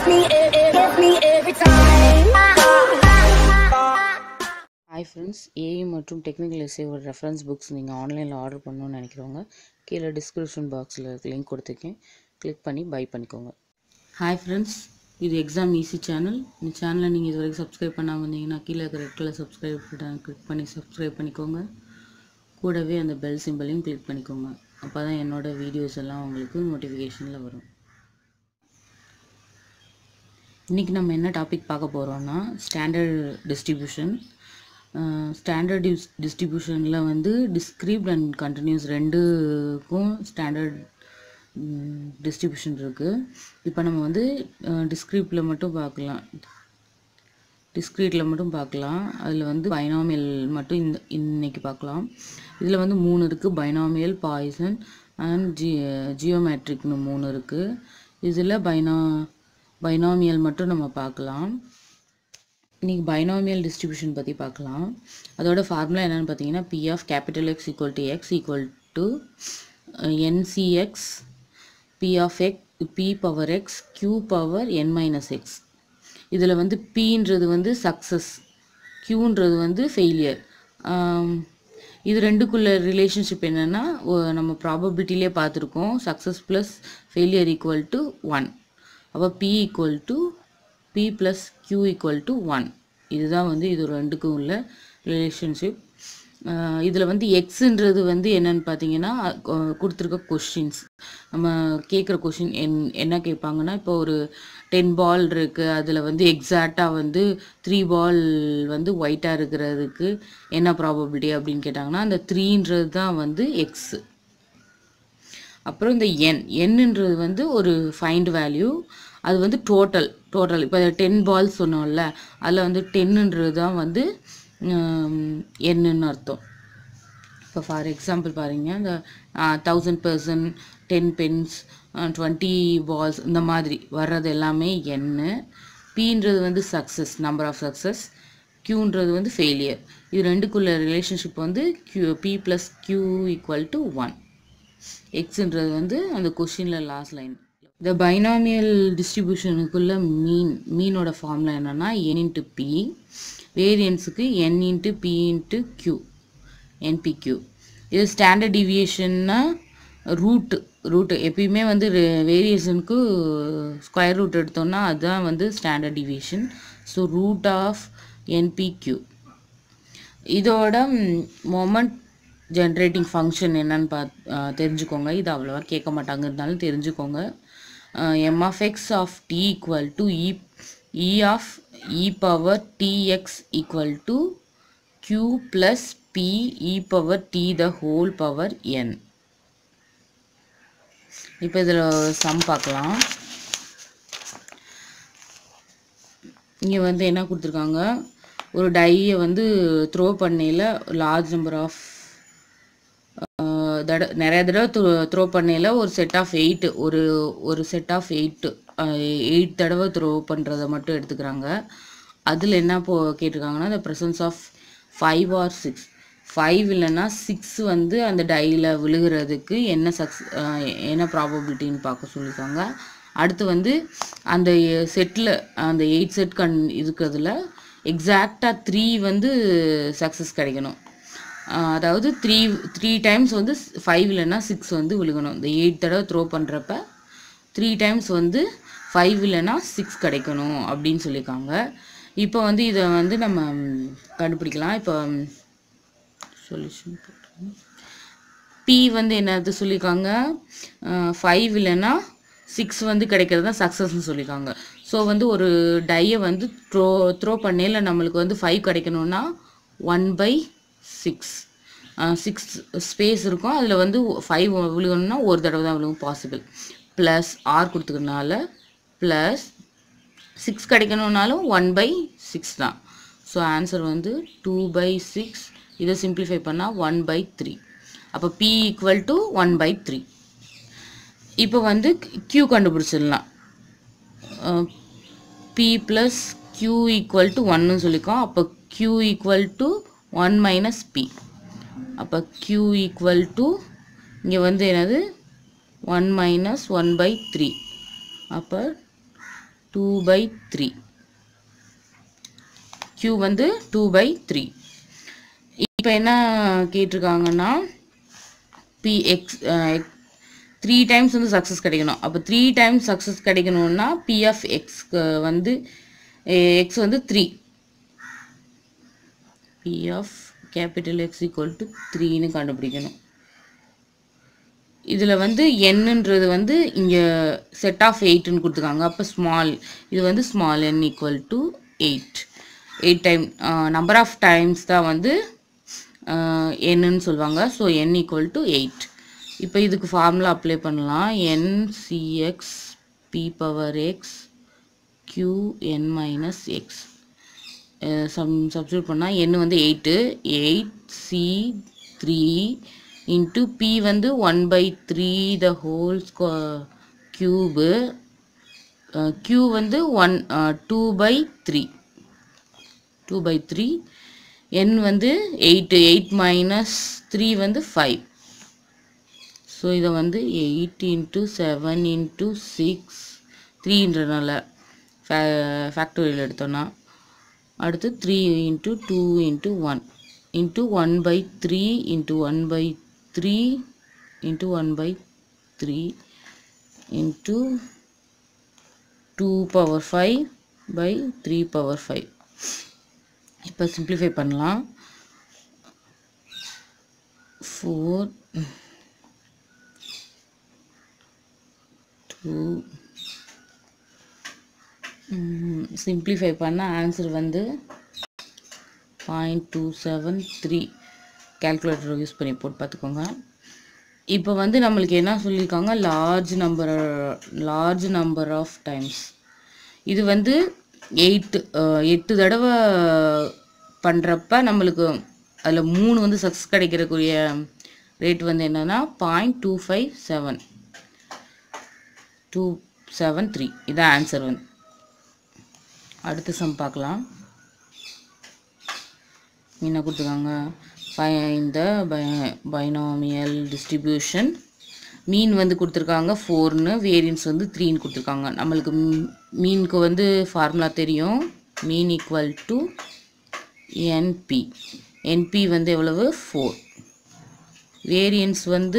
Gets me, it, it gets me every time. Hi friends AI மற்றும் technical எஸ்ஏவோட reference books நீங்கள் ஆன்லைனில் order பண்ணணும்னு நினைக்கிறவங்க கீழே டிஸ்கிரிப்ஷன் பாக்ஸில் லிங்க் கொடுத்துருக்கேன் கிளிக் பண்ணி பை பண்ணிக்கோங்க ஹாய் ஃப்ரெண்ட்ஸ் இது எக்ஸாம் ஈஸி சேனல் இந்த சேனலை நீங்கள் இது வரைக்கும் சப்ஸ்கிரைப் பண்ணாமல் இருந்தீங்கன்னா கீழே இருக்கிற red colour subscribe button click பண்ணி சப்ஸ்கிரைப் பண்ணிக்கோங்க கூடவே அந்த பெல் சிம்பிளையும் கிளிக் பண்ணிக்கோங்க அப்போ தான் என்னோடய வீடியோஸ் எல்லாம் உங்களுக்கு நோட்டிஃபிகேஷனில் வரும் இன்றைக்கி நம்ம என்ன டாபிக் பார்க்க போகிறோம்னா ஸ்டாண்டர்ட் டிஸ்ட்ரிபியூஷன் ஸ்டாண்டர்ட் டிஸ் டிஸ்ட்ரிபியூஷனில் வந்து டிஸ்கிரிப்ட் அண்ட் கண்டினியூஸ் ரெண்டுக்கும் ஸ்டாண்டர்ட் டிஸ்ட்ரிபியூஷன் இருக்குது இப்போ நம்ம வந்து டிஸ்கிரிப்டில் மட்டும் பார்க்கலாம் டிஸ்க்ரீட்டில் மட்டும் பார்க்கலாம் அதில் வந்து பைனாமியல் மட்டும் இந்த இன்னைக்கு பார்க்கலாம் இதில் வந்து மூணு இருக்குது பைனாமியல் பாய்சன் அண்ட் ஜி ஜியோமேட்ரிக்னு மூணு இருக்குது இதில் பைனா பைனாமியல் மட்டும் நம்ம பார்க்கலாம் இன்றைக்கி பைனாமியல் டிஸ்ட்ரிபியூஷன் பற்றி பார்க்கலாம் அதோட ஃபார்முலா என்னென்னு பார்த்தீங்கன்னா p of capital X equal to x equal to n c x p of x p power x q power n minus x இதில் வந்து பீன்றது வந்து சக்ஸஸ் க்யூன்றது வந்து ஃபெயிலியர் இது ரெண்டுக்குள்ள ரிலேஷன்ஷிப் என்னென்னா நம்ம ப்ராபபிலிட்டிலே பார்த்துருக்கோம் success plus failure equal to one அப்போ p equal to p plus q equal to one இதுதான் வந்து இது ரெண்டுக்கும் உள்ள ரிலேஷன்ஷிப் இதில் வந்து எக்ஸுன்றது வந்து என்னன்னு பார்த்தீங்கன்னா கொடுத்துருக்க கொஷின்ஸ் நம்ம கேட்குற கொஷின் என் என்ன கேட்பாங்கன்னா இப்போ ஒரு டென் பால் இருக்குது அதில் வந்து எக்ஸாக்டாக வந்து த்ரீ பால் வந்து ஒயிட்டாக இருக்கிறதுக்கு என்ன ப்ராபபிலிட்டி அப்படின்னு கேட்டாங்கன்னா அந்த த்ரீன்றது தான் வந்து எக்ஸு அப்புறம் இந்த என் என்னன்றது வந்து ஒரு ஃபைண்ட் வேல்யூ அது வந்து டோட்டல் டோட்டல் இப்போ டென் பால்ஸ் சொன்னோம்ல அதில் வந்து டென்னுன்றது தான் வந்து என்னன்னு அர்த்தம் இப்போ ஃபார் எக்ஸாம்பிள் பாருங்க இந்த thousand person ten pens twenty balls இந்த மாதிரி வர்றது எல்லாமே என்னு பீன்றது வந்து சக்ஸஸ் நம்பர் ஆஃப் சக்ஸஸ் க்யூன்றது வந்து ஃபெயிலியர் இது ரெண்டுக்குள்ள ரிலேஷன்ஷிப் வந்து q p plus q equal to one எக்ஸுன்றது வந்து அந்த கொஷினில் லாஸ்ட் லைன் இந்த பைனாமியல் டிஸ்ட்ரிபியூஷனுக்குள்ள மீன் மீனோட ஃபார்முலா என்னென்னா என் இன்ட்டு பி வேரியன்ஸுக்கு n into p into q n p q இது ஸ்டாண்டர்ட் டிவியேஷன்னா ரூட்டு ரூட்டு எப்பயுமே வந்து வேரியேஷனுக்கு ஸ்கொயர் ரூட் எடுத்தோம்னா அதுதான் வந்து standard deviation so root of n p q இதோட மொமெண்ட் ஜென்ரேட்டிங் ஃபங்க்ஷன் என்னன்னு பார்த்து தெரிஞ்சுக்கோங்க இது அவ்வளோவா கேட்க மாட்டாங்க இருந்தாலும் தெரிஞ்சுக்கோங்க m of x of t equal to e e of e power t x equal to q plus p e power t the whole power n இப்போ இதில் சம் பார்க்கலாம் இங்கே வந்து என்ன கொடுத்துருக்காங்க ஒரு டையை வந்து த்ரோ பண்ணையில் லார்ஜ் நம்பர் ஆஃப் தட நிறைய தடவை த்ரோ த்ரோ பண்ணையில் ஒரு செட் ஆஃப் எயிட்டு ஒரு ஒரு செட் ஆஃப் எயிட்டு எயிட் தடவை த்ரோ பண்ணுறதை மட்டும் எடுத்துக்கிறாங்க அதில் என்ன போ கேட்டிருக்காங்கன்னா the presence of five or six five இல்லைன்னா சிக்ஸ் வந்து அந்த டையில் விழுகிறதுக்கு என்ன சக்ஸ் என்ன ப்ராபபிலிட்டின்னு பார்க்க சொல்லியிருக்காங்க அடுத்து வந்து அந்த செட்டில் அந்த எயிட் செட் கண் இருக்கிறதுல எக்ஸாக்டாக த்ரீ வந்து சக்ஸஸ் கிடைக்கணும் அதாவது த்ரீ த்ரீ டைம்ஸ் வந்து ஃபைவ் இல்லைன்னா சிக்ஸ் வந்து விழுகணும் இந்த எயிட் தடவை த்ரோ பண்ணுறப்ப த்ரீ டைம்ஸ் வந்து ஃபைவ் இல்லைன்னா சிக்ஸ் கிடைக்கணும் அப்படின்னு சொல்லியிருக்காங்க இப்போ வந்து இதை வந்து நம்ம கண்டுபிடிக்கலாம் இப்போ சொல்யூஷன் பி வந்து என்னது சொல்லியிருக்காங்க ஃபைவ் இல்லைன்னா சிக்ஸ் வந்து கிடைக்கிறது தான் சக்ஸஸ்ன்னு சொல்லியிருக்காங்க ஸோ வந்து ஒரு டையை வந்து த்ரோ த்ரோ பண்ணையில் நம்மளுக்கு வந்து ஃபைவ் கிடைக்கணும்னா one by six six space இருக்கும் அதில் வந்து ஃபைவ் விழுகணும்னா ஒரு தடவை தான் விழுகும் பாசிபிள் ப்ளஸ் ஆர் கொடுத்துக்கிறதுனால ப்ளஸ் சிக்ஸ் கிடைக்கணுன்னாலும் ஒன் பை சிக்ஸ் தான் ஸோ ஆன்சர் வந்து டூ பை சிக்ஸ் இதை சிம்பிளிஃபை பண்ணால் ஒன் பை த்ரீ அப்போ p equal to one by three இப்போ வந்து க்யூ கண்டுபிடிச்சிடலாம் p plus q equal to ஒன்னு சொல்லிக்கோம் அப்போ q equal to one minus p அப்போ க்யூ ஈக்குவல் டு இங்கே வந்து என்னது one minus one by three அப்போ டூ பை த்ரீ q வந்து டூ பை த்ரீ இப்போ என்ன கேட்டிருக்காங்கன்னா பி எக்ஸ் த்ரீ டைம்ஸ் வந்து சக்ஸஸ் கிடைக்கணும் அப்போ த்ரீ டைம்ஸ் சக்ஸஸ் கிடைக்கணும்னா பி ஆஃப் எக்ஸ்க்கு வந்து எக்ஸ் வந்து three p of capital X equal to த்ரீன்னு கண்டுபிடிக்கணும் இதில் வந்து என்னன்றது வந்து இங்கே செட் ஆஃப் எயிட்னு கொடுத்துருக்காங்க அப்போ ஸ்மால் இது வந்து small n equal to eight eight time number of times தான் வந்து என்னன்னு சொல்லுவாங்க so n equal to eight இப்போ இதுக்கு ஃபார்முலா அப்ளை பண்ணலாம் n c x p power x q n minus x sum substitute பண்ணால் என் வந்து eight eight c three into p வந்து one by three the whole ஸ்கொ க்யூபு க்யூ வந்து one two by three two by three n வந்து eight eight minus three வந்து five so இதை வந்து eight into seven into six த்ரீன்றனால ஃபே factorial எடுத்தோன்னா அடுத்து three into two into one into one by three into one by three into one by three into two power five by three power five இப்போ simplify பண்ணலாம் four two simplify பண்ணால் answer வந்து point two seven three calculator use பண்ணி போட்டு பார்த்துக்கோங்க இப்போ வந்து நம்மளுக்கு என்ன சொல்லியிருக்காங்க large number large number of times இது வந்து எயிட்டு எட்டு தடவை பண்ணுறப்ப நம்மளுக்கு அதில் மூணு வந்து சக்ஸஸ் கிடைக்கிறக்குரிய ரேட் வந்து என்னென்னா point two five seven two seven three இதான் ஆன்சர் வந்து அடுத்த சம் பார்க்கலாம் என்ன கொடுத்துருக்காங்க இந்த பைனாமியல் டிஸ்ட்ரிபியூஷன் மீன் வந்து கொடுத்துருக்காங்க ஃபோர்னு வேரியன்ஸ் வந்து த்ரீன்னு கொடுத்துருக்காங்க நம்மளுக்கு மீனுக்கு வந்து ஃபார்முலா தெரியும் mean equal to n p n p வந்து எவ்வளவு ஃபோர் வேரியன்ஸ் வந்து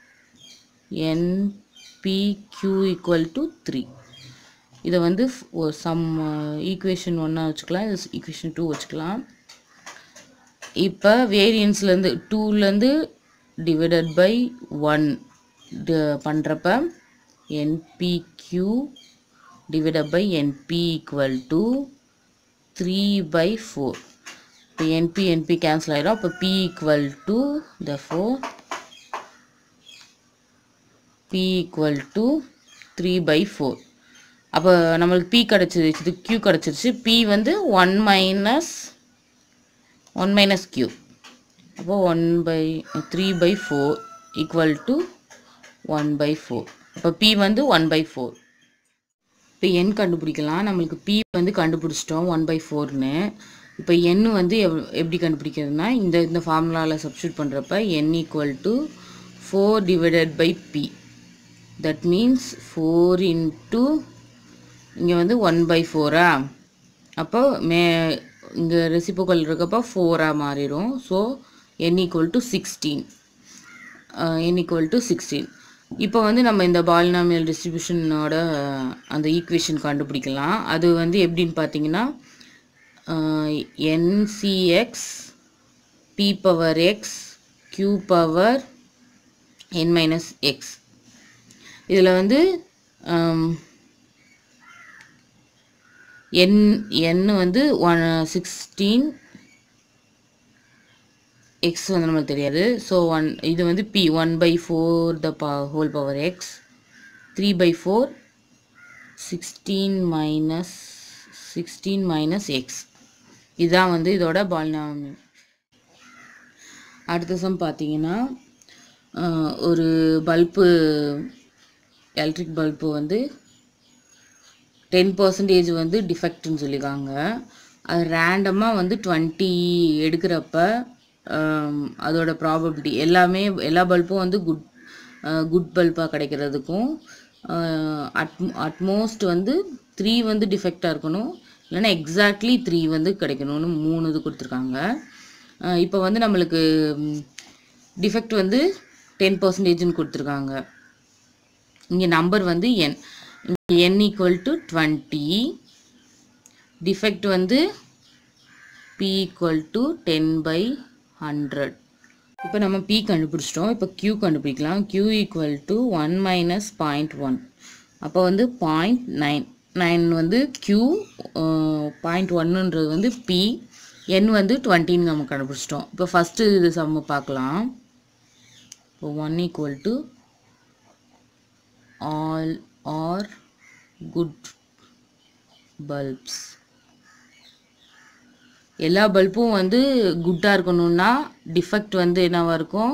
n p q equal to three இதை வந்து ஒரு சம் ஈக்குவேஷன் ஒன்றா வச்சுக்கலாம் இது ஈக்குவேஷன் டூ வச்சுக்கலாம் இப்போ வேரியன்ஸ்லேருந்து டூலேருந்து டிவைடட் பை ஒன் பண்ணுறப்ப n p q divided by n p equal to three by four இப்போ என்பி என்பி கேன்சல் ஆகிடும் அப்போ p equal to the four p equal to three by four அப்போ நம்மளுக்கு பி கிடச்சிருச்சு இது க்யூ கிடச்சிருச்சு பி வந்து one minus one minus q அப்போ one by three by four equal to one by four அப்போ பி வந்து ஒன் பை ஃபோர் இப்போ என் கண்டுபிடிக்கலாம் நம்மளுக்கு பி வந்து கண்டுபிடிச்சிட்டோம் ஒன் பை ஃபோர்னு இப்போ என் வந்து எவ் எப்படி கண்டுபிடிக்கிறதுனா இந்த இந்த ஃபார்முலாவில் சப்ஸ்டியூட் பண்ணுறப்ப n equal to four divided by p that means four into இங்கே வந்து ஒன் பை ஃபோரா அப்போ மே இங்கே ரெசிபோக்கல் இருக்கப்போ ஃபோராக மாறிடும் so n equal to sixteen n equal to sixteen இப்போ வந்து நம்ம இந்த பாலினாமியல் டிஸ்ட்ரிபியூஷனோட அந்த ஈக்குவேஷன் கண்டுபிடிக்கலாம் அது வந்து எப்படின்னு பார்த்தீங்கன்னா n c x p power x q power n minus x இதில் வந்து என் என் வந்து ஒன் சிக்ஸ்டீன் எக்ஸ் வந்து நம்மளுக்கு தெரியாது ஸோ ஒன் இது வந்து p one by four the பா whole power x three by four sixteen minus sixteen minus x இதுதான் வந்து இதோட பாலினாமி அடுத்த சம் பார்த்தீங்கன்னா ஒரு பல்பு எலக்ட்ரிக் பல்பு வந்து டென் பர்சன்டேஜ் வந்து டிஃபெக்ட்னு சொல்லியிருக்காங்க அது ரேண்டமாக வந்து டுவெண்ட்டி எடுக்கிறப்ப அதோட ப்ராபபிலிட்டி எல்லாமே எல்லா பல்பும் வந்து குட் குட் பல்பாக கிடைக்கிறதுக்கும் அட் அட்மோஸ்ட் வந்து த்ரீ வந்து டிஃபெக்டாக இருக்கணும் இல்லைன்னா எக்ஸாக்ட்லி த்ரீ வந்து கிடைக்கணும்னு மூணு இது கொடுத்துருக்காங்க இப்போ வந்து நம்மளுக்கு டிஃபெக்ட் வந்து டென் பர்சன்டேஜ்னு கொடுத்துருக்காங்க இங்கே நம்பர் வந்து n n equal to twenty defect வந்து p equal to ten by hundred இப்போ நம்ம பி கண்டுபிடிச்சிட்டோம் இப்போ q கண்டுபிடிக்கலாம் q equal to one minus point one அப்போ வந்து பாயிண்ட் நைன் நைன் வந்து q பாயிண்ட் ஒன்னுன்றது வந்து பி என் வந்து டுவெண்ட்டின்னு நம்ம கண்டுபிடிச்சிட்டோம் இப்போ ஃபஸ்ட்டு இது சம்ம பார்க்கலாம் இப்போ one equal to all are good bulbs எல்லா பல்பும் வந்து குட்டாக இருக்கணும்னா டிஃபெக்ட் வந்து என்னவாக இருக்கும்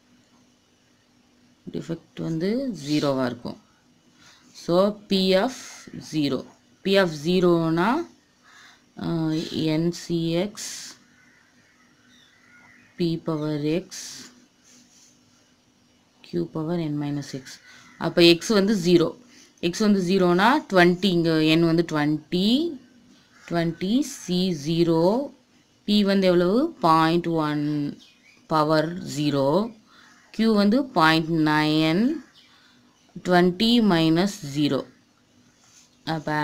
டிஃபெக்ட் வந்து ஜீரோவாக இருக்கும் ஸோ பிஎஃப் ஜீரோ பிஎஃப் ஜீரோனா n c x p power x q power n minus x அப்போ எக்ஸ் வந்து ஜீரோ எக்ஸ் வந்து ஜீரோனா டுவெண்ட்டி இங்கே n வந்து twenty twenty c zero p வந்து எவ்வளவு point one power zero q வந்து point nine twenty minus zero அப்போ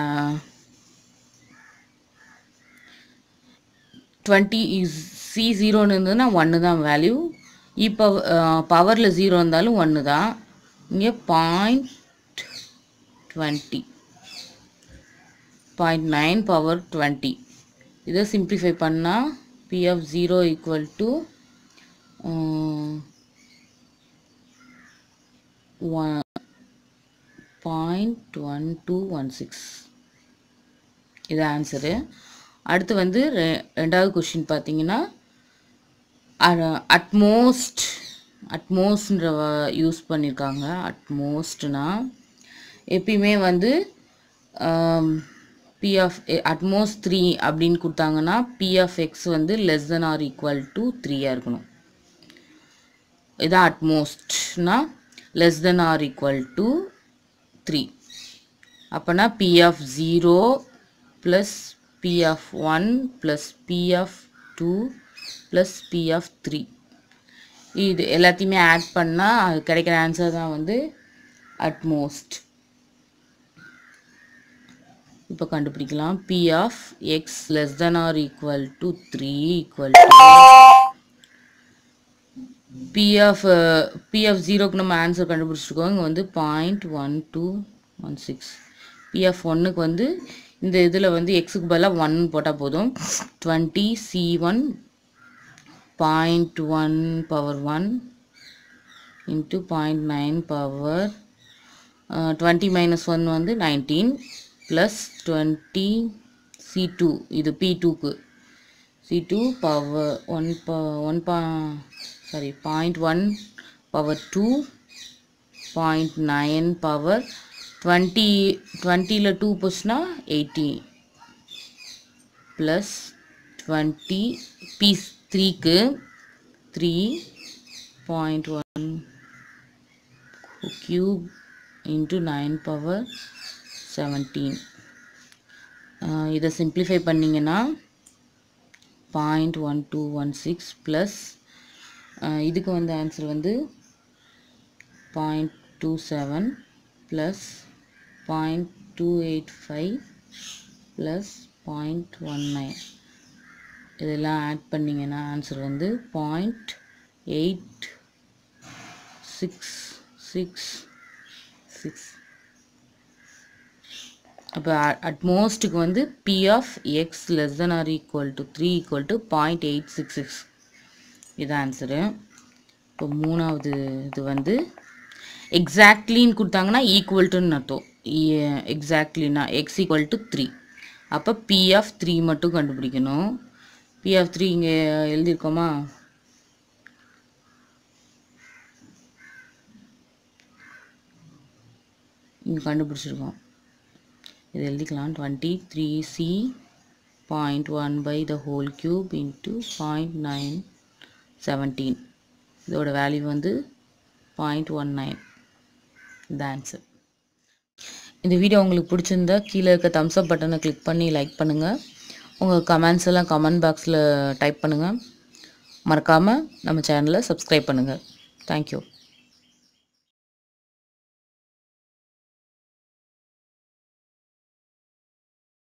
டுவெண்ட்டி சி ஜீரோன்னு இருந்ததுன்னா ஒன்று தான் வேல்யூ இப்போ பவரில் ஜீரோ இருந்தாலும் ஒன்று தான் இங்கே point twenty point nine power twenty இதை சிம்ப்ளிஃபை பண்ணால் p f zero equal to one point one two one six இது ஆன்சரு அடுத்து வந்து ரெ ரெண்டாவது கொஷின் பார்த்தீங்கன்னா அட்மோஸ்ட் அட்மோஸ்ட்ன்ற யூஸ் பண்ணியிருக்காங்க அட்மோஸ்ட்னா எப்பயுமே வந்து பிஎஃப் அட்மோஸ்ட் த்ரீ அப்படின்னு கொடுத்தாங்கன்னா பிஎஃப் எக்ஸ் வந்து less than or equal to த்ரீயாக இருக்கணும் இதான் அட்மோஸ்ட்னா less than or equal to three அப்போனா p f zero plus p f one plus p f two plus p f three இது எல்லாத்தையுமே ஆட் பண்ணால் அது கிடைக்கிற ஆன்சர் தான் வந்து அட்மோஸ்ட் இப்போ கண்டுபிடிக்கலாம் p of x less than or equal to three equal to p f p f ஜீரோக்கு நம்ம ஆன்சர் கண்டுபிடிச்சிருக்கோம் இங்கே வந்து point one two one six p f ஒன்றுக்கு வந்து இந்த இதில் வந்து எக்ஸுக்கு பதிலாக ஒன் போட்டால் போதும் twenty c one point one power one into point nine power twenty minus one வந்து nineteen plus twenty c two இது பி டூக்கு சி டூ பவர் ஒன் ப ஒன் பா sorry point one power two point nine power twenty டுவெண்ட்டியில் two போச்சுன்னா eighty plus twenty பீஸ் த்ரீக்கு three point one cube into nine power seventeen இதை simplify பண்ணிங்கன்னா point one two one six plus இதுக்கு வந்து ஆன்சர் வந்து point two seven plus point two eight five plus point one nine இதெல்லாம் add பண்ணிங்கன்னா answer வந்து point eight six six six அப்போ அட்மோஸ்ட்டுக்கு வந்து p of x less than or equal to three equal to point eight six six இது answer இப்போ மூணாவது இது வந்து எக்ஸாக்ட்லின்னு கொடுத்தாங்கன்னா ஈக்குவல் டுன்னு அர்த்தம் எக்ஸாக்ட்லினா எக்ஸ் ஈக்குவல் டு த்ரீ அப்போ பி ஆஃப் த்ரீ மட்டும் கண்டுபிடிக்கணும் பி ஆஃப் த்ரீ இங்கே எழுதியிருக்கோமா இங்கே கண்டுபிடிச்சிருக்கோம் இது எழுதிக்கலாம் twenty three c point one by the whole cube into point nine seventeen இதோட வேல்யூ வந்து பாயிண்ட் ஒன் நைன் இந்த ஆன்சர் இந்த வீடியோ உங்களுக்கு பிடிச்சிருந்தா கீழே இருக்க தம்ஸ் அப் பட்டனை கிளிக் பண்ணி லைக் பண்ணுங்கள் உங்கள் கமெண்ட்ஸ் எல்லாம் கமெண்ட் பாக்ஸில் டைப் பண்ணுங்கள் மறக்காமல் நம்ம சேனலை சப்ஸ்கிரைப் பண்ணுங்கள் தேங்க்யூ